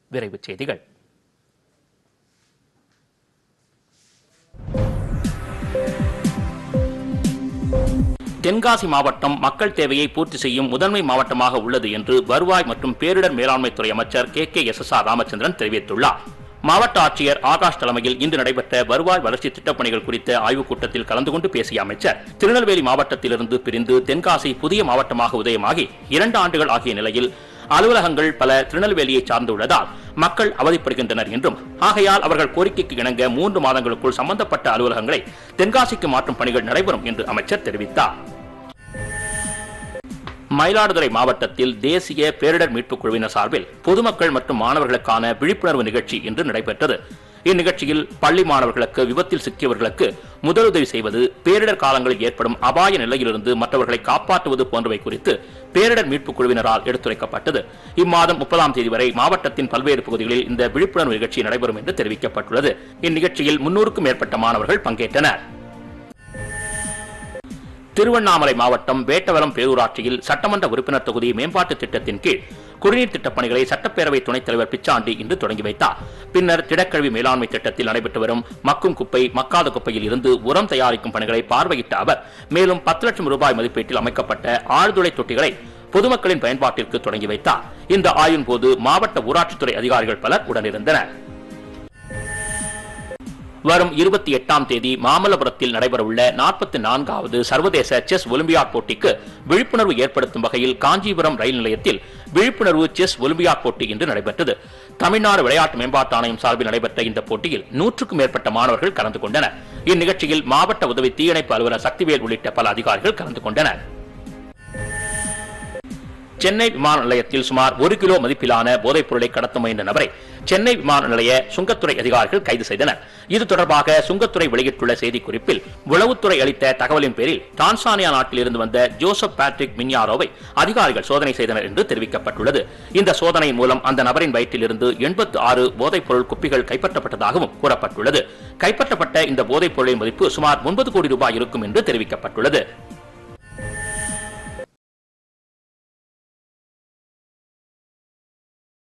விரைவுச் செய்திகள் தென்காசி மாவட்டம் மக்கள் தேவையை பூர்த்தி செய்யும் முதன்மை மாவட்டமாக உள்ளது என்று வருவாய் மற்றும் பேரிடர் மேலாண்மை துறை அமைச்சர் K K S S R Ramachandran தெரிவித்துள்ளார் மாவட்ட ஆட்சியர் ஆகாஷ் தலைமையில் இன்று நடைபெற்ற வருவாய் வளர்ச்சி திட்டப்பணிகள் குறித்த ஆய்வுக் கூட்டத்தில் கலந்து கொண்டு பேசிய அமைச்சர் திருநெல்வேலி மாவட்டத்திலிருந்து பிரிந்து தென்காசி புதிய மாவட்டமாக உதயமாகி இரண்டு ஆண்டுகள் ஆகிய நிலையில் அலுவலகங்கள் பல திருநெல்வேலியை சார்ந்துள்ளதால் மக்கள் அவதிப்படுகின்றனர் என்றும் ஆகையால் அவர்கள் கோரிக்கைக்கு இணங்க மூன்று மாதங்களுக்குள் சம்பந்தப்பட்ட அலுவலகங்களை தென்காசிக்கு மாற்றும் பணிகள் நடைபெறும் என்று அமைச்சர் தெரிவித்தார் மயிலாடுதுறை மாவட்டத்தில் தேசிய பேரிடர் மீட்புக் குழுவினர் சார்பில் பொதுமக்கள் மற்றும் மாணவர்களுக்கான விழிப்புணர்வு நிகழ்ச்சி இன்று நடைபெற்றது இந்நிகழ்ச்சியில் பள்ளி மாணவர்களுக்கு விபத்தில் சிக்கியவர்களுக்கு முதலுதவி செய்வது பேரிடர் காலங்களில் ஏற்படும் அபாய நிலையிலிருந்து மற்றவர்களை காப்பாற்றுவது போன்றவை குறித்து பேரிடர் மீட்புக் குழுவினரால் எடுத்துரைக்கப்பட்டது இம்மாதம் முப்பதாம் தேதி வரை மாவட்டத்தின் பல்வேறு பகுதிகளில் இந்த விழிப்புணர்வு நிகழ்ச்சி நடைபெறும் என்று தெரிவிக்கப்பட்டுள்ளது இந்நிகழ்ச்சியில் முன்னூறுக்கும் மேற்பட்ட மாணவர்கள் பங்கேற்றனர் திருவண்ணாமலை மாவட்டம் வேட்டவரம் பேரூராட்சியில் சட்டமன்ற உறுப்பினர் தொகுதி மேம்பாட்டு திட்டத்தின் கீழ் குடிநீர் திட்டப் பணிகளை சட்டப்பேரவை துணைத் தலைவர் பிச்சாண்டி இன்று தொடங்கி வைத்தார் பின்னர் திடக்கழிவு மேலாண்மை திட்டத்தில் நடைபெற்று வரும் மக்கும் குப்பை மக்காத குப்பையில் இருந்து உரம் தயாரிக்கும் பணிகளை பார்வையிட்ட அவர் மேலும் பத்து லட்சம் ரூபாய் மதிப்பீட்டில் அமைக்கப்பட்ட ஆழ்துளை தொட்டிகளை பொதுமக்களின் பயன்பாட்டிற்கு தொடங்கி வைத்தார் இந்த ஆய்வின் போது மாவட்ட ஊராட்சித்துறை அதிகாரிகள் பலர் உடனிருந்தனர் வரும் இருபத்தி எட்டாம் தேதி மாமல்லபுரத்தில் நடைபெறவுள்ள நாற்பத்தி நான்காவது சர்வதேச செஸ் ஒலிம்பியாட் போட்டிக்கு விழிப்புணர்வு ஏற்படுத்தும் வகையில் காஞ்சிபுரம் ரயில் நிலையத்தில் விழிப்புணர்வு செஸ் ஒலிம்பியாட் போட்டி இன்று நடைபெற்றது தமிழ்நாடு விளையாட்டு மேம்பாட்டு ஆணையம் சார்பில் நடைபெற்ற இந்த போட்டியில் நூற்றுக்கும் மேற்பட்ட மாணவர்கள் கலந்து கொண்டனர் இந்நிகழ்ச்சியில் மாவட்ட உதவி தீயணைப்பு அலுவலர் சக்திவேல் உள்ளிட்ட பல அதிகாரிகள் கலந்து கொண்டனர் சென்னை விமான நிலையத்தில் சுமார் ஒரு கிலோ மதிப்பிலான போதைப் பொருளை கடத்த முயன்ற நபரை சென்னை விமான நிலைய சுங்கத்துறை அதிகாரிகள் கைது செய்தனர் இது தொடர்பாக சுங்கத்துறை வெளியிட்டுள்ள செய்திக்குறிப்பில் உளவுத்துறை அளித்த தகவலின் பேரில் டான்சானியா நாட்டில் இருந்து வந்த ஜோசப் பேட்ரிக் மின்யாரோவை அதிகாரிகள் சோதனை செய்தனர் என்று தெரிவிக்கப்பட்டுள்ளது இந்த சோதனை மூலம் அந்த நபரின் வயிற்றில் இருந்து எண்பத்து ஆறு போதைப் பொருள் குப்பிகள் கைப்பற்றப்பட்டதாகவும் கூறப்பட்டுள்ளது கைப்பற்றப்பட்ட இந்த போதைப் பொருளின் மதிப்பு சுமார் ஒன்பது கோடி ரூபாய் இருக்கும் என்று தெரிவிக்கப்பட்டுள்ளது